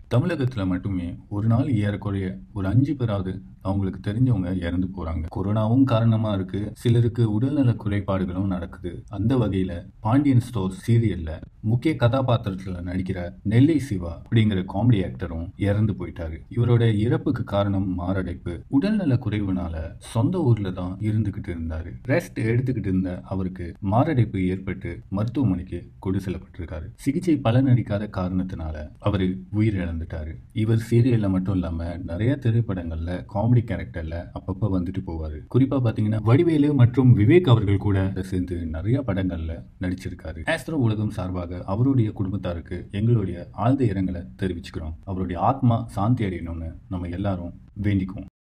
தமிழகத்துல மட்டுமே ஒரு நாள் ஏறக்குறைய ஒரு அஞ்சு பேராவது அவங்களுக்கு தெரிஞ்சவங்க இறந்து போறாங்க கொரோனாவும் காரணமா இருக்கு சிலருக்கு உடல்நல குறைபாடுகளும் நடக்குது அந்த வகையில பாண்டியன் ஸ்டோர் சீரியல்ல முக்கிய கதாபாத்திரத்துல நடிக்கிற நெல்லை சிவா அப்படிங்கிற காமெடி ஆக்டரும் இறந்து போயிட்டாரு இவரோட இறப்புக்கு காரணம் மாரடைப்பு உடல்நல குறைவுனால சொந்த ஊர்ல தான் இருந்துகிட்டு இருந்தாரு ரெஸ்ட் எடுத்துக்கிட்டு இருந்த அவருக்கு மாரடைப்பு ஏற்பட்டு மருத்துவமனைக்கு கொண்டு செல்லப்பட்டிருக்காரு சிகிச்சை பலனளிக்காத காரணத்தினால அவரு உயிரிழந்துட்டாரு இவர் சீரியல்ல மட்டும் இல்லாம நிறைய திரைப்படங்கள்ல காமெடி கேரக்டர்ல அப்பப்ப வந்துட்டு போவாரு குறிப்பா பாத்தீங்கன்னா வடிவேலு மற்றும் விவேக் அவர்கள் கூட சேர்ந்து நிறைய படங்கள்ல நடிச்சிருக்காரு ஆஸ்ட்ரோ உலகம் சார்பாக அவருடைய குடும்பத்தாருக்கு எங்களுடைய ஆழ்ந்த இரங்கலை தெரிவிச்சுக்கிறோம் அவருடைய ஆத்மா சாந்தி அடையணும்னு நம்ம எல்லாரும் வேண்டிக்குவோம்